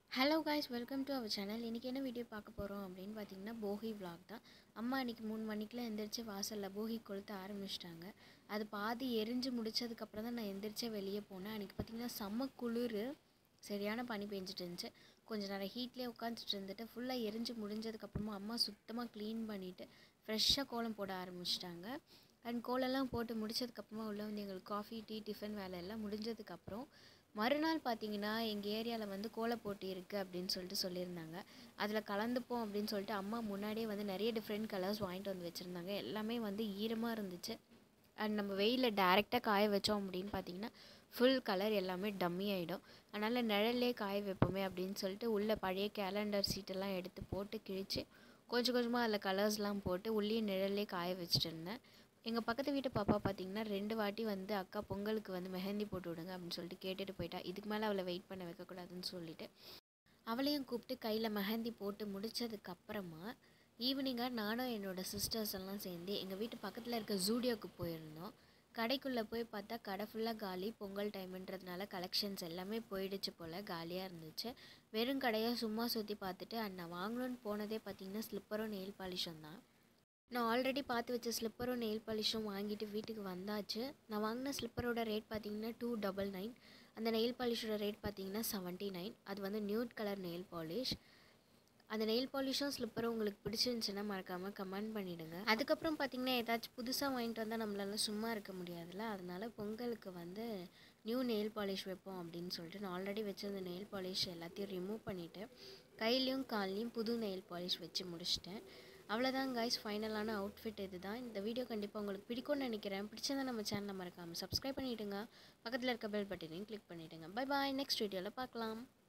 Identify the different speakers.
Speaker 1: hello guys welcome to our channel இன்றைக்கி என்ன video பார்க்க போகிறோம் அப்படின்னு பார்த்தீங்கன்னா போகி vlog தான் அம்மா அன்றைக்கி மூணு மணிக்கெலாம் எந்திரிச்சு வாசலில் போகி கொளுத்த ஆரம்பிச்சிட்டாங்க அது பாதி எரிஞ்சு முடிச்சதுக்கப்புறம் தான் நான் எந்திரிச்சே வெளியே போனேன் அன்றைக்கி பார்த்தீங்கன்னா செம்ம குளிர் சரியான பனி பெஞ்சிட்டு இருந்துச்சு கொஞ்ச நேரம் ஹீட்லேயே உட்காந்துட்டு இருந்துட்டு ஃபுல்லாக எரிஞ்சு முடிஞ்சதுக்கப்புறமா அம்மா சுத்தமாக க்ளீன் பண்ணிவிட்டு ஃப்ரெஷ்ஷாக கோலம் போட ஆரம்பிச்சிட்டாங்க அண்ட் கோலம்லாம் போட்டு முடிச்சதுக்கப்புறமா உள்ள வந்து எங்களுக்கு காஃபி டீ டிஃபன் வேலை எல்லாம் முடிஞ்சதுக்கப்புறம் மறுநாள் பார்த்தீங்கன்னா எங்கள் ஏரியாவில் வந்து கோலப் போட்டி இருக்குது அப்படின்னு சொல்லிட்டு சொல்லியிருந்தாங்க அதில் கலந்துப்போம் அப்படின்னு சொல்லிட்டு அம்மா முன்னாடியே வந்து நிறைய டிஃப்ரெண்ட் கலர்ஸ் வாங்கிட்டு வந்து வச்சுருந்தாங்க எல்லாமே வந்து ஈரமாக இருந்துச்சு அண்ட் நம்ம வெயிலில் டேரெக்டாக காய வச்சோம் அப்படின்னு பார்த்தீங்கன்னா ஃபுல் கலர் எல்லாமே டம்மி ஆகிடும் அதனால் நிழல்லே காய வைப்போமே அப்படின்னு சொல்லிட்டு உள்ள பழைய கேலண்டர் சீட்டெல்லாம் எடுத்து போட்டு கிழித்து கொஞ்சம் கொஞ்சமாக அதில் கலர்ஸ்லாம் போட்டு உள்ளே நிழல்லே காய வச்சுட்டு இருந்தேன் எங்கள் பக்கத்து வீட்டு பாப்பா பார்த்தீங்கன்னா ரெண்டு வாட்டி வந்து அக்கா பொங்கலுக்கு வந்து மெஹந்தி போட்டு விடுங்க அப்படின்னு சொல்லிட்டு கேட்டுட்டு போயிட்டா இதுக்கு மேலே அவளை வெயிட் பண்ண வைக்கக்கூடாதுன்னு சொல்லிட்டு அவளையும் கூப்பிட்டு கையில் மெஹந்தி போட்டு முடிச்சதுக்கப்புறமா ஈவினிங்காக நானும் என்னோடய சிஸ்டர்ஸ் எல்லாம் சேர்ந்து எங்கள் வீட்டு பக்கத்தில் இருக்க ஜூடியோக்கு போயிருந்தோம் கடைக்குள்ளே போய் பார்த்தா கடை ஃபுல்லாக காலி பொங்கல் டைம்ன்றதுனால கலெக்ஷன்ஸ் எல்லாமே போயிடுச்சு போல் காலியாக இருந்துச்சு வெறும் கடையாக சும்மா சுற்றி பார்த்துட்டு அண்ட் நான் வாங்கணும்னு போனதே பார்த்தீங்கன்னா ஸ்லிப்பரும் நெயில் பாலிஷும் தான் நான் ஆல்ரெடி பார்த்து வச்ச ஸ்லிப்பரும் நெயில் பாலிஷும் வாங்கிட்டு வீட்டுக்கு வந்தாச்சு நான் வாங்கின ஸ்லிப்பரோட ரேட் பார்த்தீங்கன்னா டூ டபுள் நைன் அந்த நெயில் பாலிஷோட ரேட் பார்த்தீங்கன்னா செவன்ட்டி நைன் அது வந்து நியூட் கலர் நெயில் பாலிஷ் அந்த நெயில் பாலிஷும் ஸ்லிப்பரும் உங்களுக்கு பிடிச்சிருந்துச்சுன்னா மறக்காமல் கமெண்ட் பண்ணிவிடுங்க அதுக்கப்புறம் பார்த்தீங்கன்னா ஏதாச்சும் புதுசாக வாங்கிட்டு வந்தால் நம்மளால சும்மா இருக்க முடியாதுல்ல அதனால பொங்கலுக்கு வந்து நியூ நெயில் பாலிஷ் வைப்போம் அப்படின்னு சொல்லிட்டு நான் ஆல்ரெடி வச்சிருந்த நெயில் பாலிஷ் எல்லாத்தையும் ரிமூவ் பண்ணிவிட்டு கையிலையும் கால்லையும் புது நெயில் பாலிஷ் வச்சு முடிச்சிட்டேன் அவ்வளோதான் கைஸ் ஃபைனலான அவுட்ஃபிட் இது தான் இந்த வீடியோ கண்டிப்பாக உங்களுக்கு பிடிக்கும்னு நினைக்கிறேன் பிடிச்சதா நம்ம சேனலை மறக்காமல் சப்ஸ்கிரைப் பண்ணிவிடுங்க பக்கத்தில் இருக்க பெல் பட்டனையும் கிளிக் பண்ணிவிடுங்க பை பாய் நெக்ஸ்ட் வீடியோவில் பார்க்கலாம்